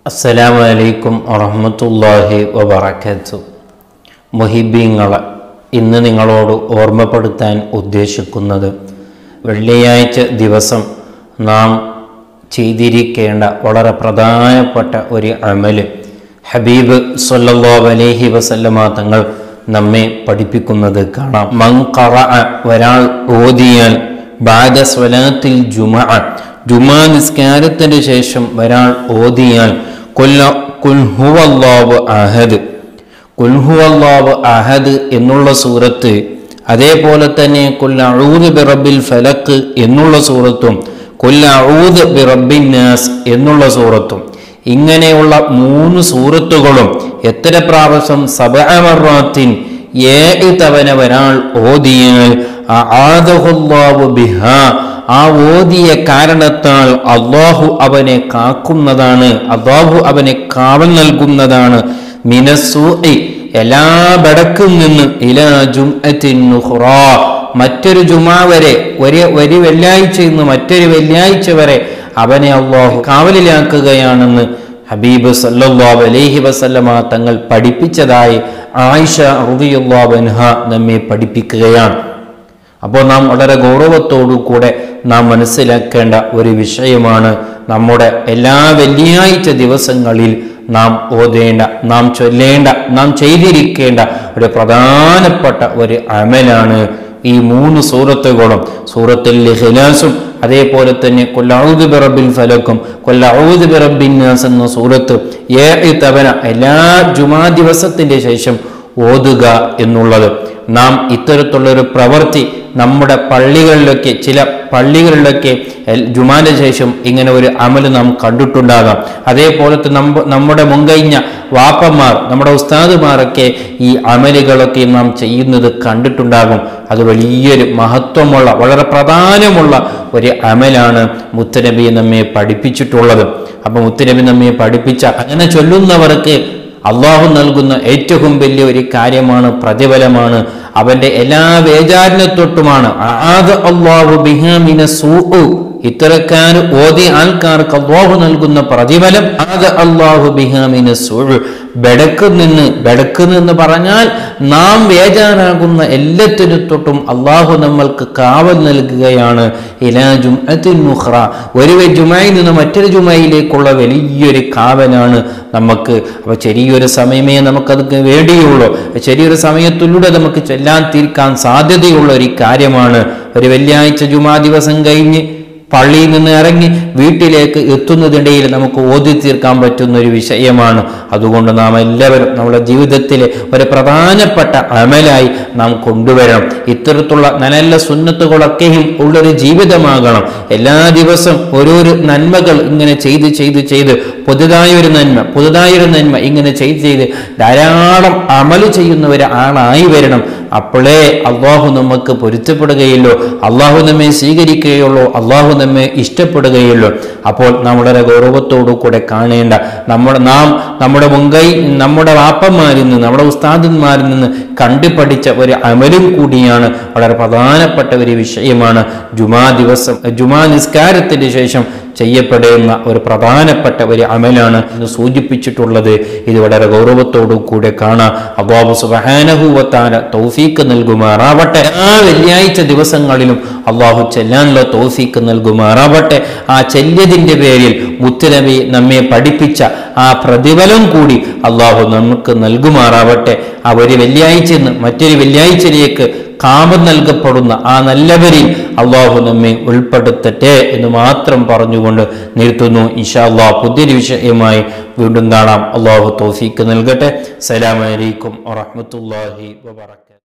അസ്സലാമു അലൈക്കും വറഹ്മത്തുള്ളാഹി വബറകാത്തു മുഹിബീങ്ങളെ ഇന്ന് നിങ്ങളോട് ഓർമ്മപ്പെടുത്താൻ ഉദ്ദേശിക്കുന്നത് വെള്ളിയാഴ്ച ദിവസം നാം ചെയ്തിരിക്കേണ്ട വളരെ പ്രധാനപ്പെട്ട ഒരു അമല് ഹബീബ് സല്ലല്ലാഹു അലൈഹി വസല്ലമ തങ്ങൾ നമ്മെ പഠിപ്പിക്കുന്നത് കാണാം മൻ ഖറഅ ഒരാൾ ഓതിയാൽ ബാദ സ്വലാത്തിൽ ജുമഅ ജുമാ നിസ്കാരത്തിന് ശേഷം ഒരാൾ ഓതിയാൽ കൊല്ല കുൽഹുവല്ലാഹു അഹദ് കുൽഹുവല്ലാഹു അഹദ് എന്നുള്ള സൂറത്ത് അതേപോലെ തന്നെ കൊല്ലഊദ് ബിറബിൽ ഫലക്ക് എന്നുള്ള സൂറത്തും കൊല്ലഊദ് ബിറബിൻ നാസ് എന്നുള്ള സൂറത്തും ഇങ്ങനെയുള്ള മൂന്ന് സൂറത്തുകളും എത്ര പ്രാവശ്യം സബഅമറാത്തിൻ ഏഴ് തവണ ഒരാൾ ഓതിയാൽ ആദഹുല്ലാഹു ബിഹാ ആ ഓതിയ കാരണത്താൽ അള്ളാഹു അവനെ കാക്കുന്നതാണ് അള്ളാഹു അവനെ കാവൽ നൽകുന്നതാണ് മിനസൂഇ എല്ലാ ബടക്കിൽ നിന്ന് ഇലാ ജുംഅത്തിൻ നുഖ്റാ മറ്റൊരു ജുമാ വരെ ഒരു ഒരു വെള്ളിയാഴ്ച നിന്ന് മറ്റൊരു വെള്ളിയാഴ്ച വരെ അവനെ അള്ളാഹു കാവലിലാക്കുകയാണെന്ന് ഹബീബ് സല്ലല്ലാഹു അലൈഹി വസല്ലമ തങ്ങൾ പഠിപ്പിച്ചതായി ആയിഷ റളിയല്ലാഹു അൻഹ നമ്മെ പഠിപ്പിക്കുകയാണ് അപ്പോൾ നാം വളരെ ഗൗരവത്തോടു കൂടെ നാം മനസ്സിലാക്കേണ്ട ഒരു വിഷയമാണ് നമ്മുടെ എല്ലാ വെള്ളിയാഴ്ച ദിവസങ്ങളിൽ നാം ഓതേണ്ട നാം ചൊല്ലേണ്ട നാം ചെയ്തിരിക്കേണ്ട ഒരു പ്രധാനപ്പെട്ട ഒരു അമലാണ് ഈ മൂന്ന് സൂറത്തുകളും സൂറത്തിൽ ഹിലാസും അതേപോലെ തന്നെ കൊല്ലൗദ് ബിറബിൻ ഫലക്കും കൊല്ലൗദ് ബിറബിൻ നാസ് എന്ന സൂറത്ത് ഏഴ് തവണ എല്ലാ ജുമാ ദിവസത്തിന്റെ ശേഷം ഓതുക എന്നുള്ളത് നാം ഇത്തരത്തിലുള്ളൊരു പ്രവൃത്തി നമ്മുടെ പള്ളികളിലൊക്കെ ചില പള്ളികളിലൊക്കെ എൽ- ജുമാന്റെ ശേഷം ഇങ്ങനെ ഒരു അമല് നാം കണ്ടിട്ടുണ്ടാകാം അതേപോലെ തന്നെ നമ്മ നമ്മുടെ മുൻകഴിഞ്ഞ വാപ്പന്മാർ നമ്മുടെ ഉസ്താദുമാരൊക്കെ ഈ അമലുകളൊക്കെ നാം ചെയ്യുന്നത് കണ്ടിട്ടുണ്ടാകും അത് വലിയൊരു മഹത്വമുള്ള വളരെ പ്രധാനമുള്ള ഒരു അമലാണ് മുത്തനബി നമ്മെ പഠിപ്പിച്ചിട്ടുള്ളത് അപ്പൊ മുത്തനബി നമ്മെ പഠിപ്പിച്ച അങ്ങനെ ചൊല്ലുന്നവർക്ക് അള്ളാഹു നൽകുന്ന ഏറ്റവും വലിയ ഒരു കാര്യമാണ് പ്രതിഫലമാണ് അവന്റെ എല്ലാ വേചാരിനെ തൊട്ടുമാണ് ആദ അള്ളാഹു ബിഹാമിന സൂഉ ഇത്തരക്കാർ ഓതി ആൾക്കാർക്ക് അള്ളാഹു നൽകുന്ന പ്രതിഫലം ആദ അള്ളാഹു ബിഹാമിന സൂഉ ബെടക്ക് നിന്ന് ബെടക്ക് നിന്ന് പറഞ്ഞാൽ നാം വേജാറാകുന്ന എല്ലാത്തിനു തൊട്ടും അള്ളാഹു നമ്മൾക്ക് കാവൽ നൽകുകയാണ് ഇലാ ജുംഅത്തിൻ മുഖ്റ ഒരു ജുമായി നിന്ന് മറ്റൊരു ജുമയിലേക്കുള്ള വലിയൊരു കാവലാണ് നമുക്ക് അപ്പോൾ ചെറിയൊരു സമയമേ നമുക്കത് വേണ്ടിയുള്ളൂ ചെറിയൊരു സമയത്തിലൂടെ നമുക്ക് ചെല്ലാൻ തീർക്കാൻ സാധ്യതയുള്ള ഒരു കാര്യമാണ് ഒരു വെള്ളിയാഴ്ച ജുമാ ദിവസം കഴിഞ്ഞ് പള്ളിയിൽ നിന്ന് ഇറങ്ങി വീട്ടിലേക്ക് എത്തുന്നതിനിടയിൽ നമുക്ക് ഓതി തീർക്കാൻ പറ്റുന്ന ഒരു വിഷയമാണ് അതുകൊണ്ട് നാം എല്ലാവരും നമ്മുടെ ജീവിതത്തിലെ ഒരു പ്രധാനപ്പെട്ട അമലായി നാം കൊണ്ടുവരണം ഇത്തരത്തിലുള്ള നല്ല സുന്നത്തുകളൊക്കെയും ഉള്ളൊരു ജീവിതമാകണം എല്ലാ ദിവസവും ഓരോരോ നന്മകൾ ഇങ്ങനെ ചെയ്ത് ചെയ്ത് ചെയ്ത് പുതുതായൊരു നന്മ പുതുതായൊരു നന്മ ഇങ്ങനെ ചെയ്ത് ചെയ്ത് ധാരാളം അമല് ചെയ്യുന്ന ഒരു ആളായി വരണം അപ്പോഴേ അള്ളാഹു നമുക്ക് പൊരുത്തപ്പെടുകയുള്ളൂ അള്ളാഹു നമ്മെ സ്വീകരിക്കുകയുള്ളൂ അള്ളാഹു നമ്മെ ഇഷ്ടപ്പെടുകയുള്ളൂ അപ്പോൾ നാം വളരെ ഗൗരവത്തോടു കൂടെ കാണേണ്ട നമ്മുടെ നാം നമ്മുടെ മുൻകൈ നമ്മുടെ വാപ്പന്മാരിൽ നിന്ന് നമ്മുടെ ഉസ്താദന്മാരിൽ നിന്ന് കണ്ടുപഠിച്ച ഒരു അമലും കൂടിയാണ് വളരെ പ്രധാനപ്പെട്ട ഒരു വിഷയമാണ് ജുമാ ദിവസം ജുമാ നിസ്കാരത്തിന് ശേഷം ചെയ്യപ്പെടുന്ന ഒരു പ്രധാനപ്പെട്ട ഒരു അമലാണ് എന്ന് സൂചിപ്പിച്ചിട്ടുള്ളത് ഇത് വളരെ ഗൗരവത്തോടു കൂടെ കാണാം അബാബു സുബഹാനഹുവത്താല തൗഫീക്ക് നൽകുമാറാവട്ടെ ആ വെള്ളിയാഴ്ച ദിവസങ്ങളിലും അള്ളാഹു ചെല്ലാനുള്ള തൗഫീക്ക് നൽകുമാറാവട്ടെ ആ ചെല്ലിയതിൻ്റെ പേരിൽ മുത്തുനബി നമ്മെ പഠിപ്പിച്ച ആ പ്രതിഫലം കൂടി അള്ളാഹു നമുക്ക് നൽകുമാറാവട്ടെ ആ ഒരു വെള്ളിയാഴ്ച നിന്ന് മറ്റൊരു വെള്ളിയാഴ്ചയിലേക്ക് കാമം നൽകപ്പെടുന്ന ആ നല്ലവരിൽ അള്ളാഹു നമ്മെ ഉൾപ്പെടുത്തട്ടെ എന്ന് മാത്രം പറഞ്ഞുകൊണ്ട് നിർത്തുന്നു ഇൻഷാ അള്ളാഹ് പുതിയൊരു വിഷയമായി വീണ്ടും കാണാം അള്ളാഹു തോഫീക്ക് നൽകട്ടെ സലാമലൈക്കും വറഹമത്തല്ലാഹി വബർക്കാത്തു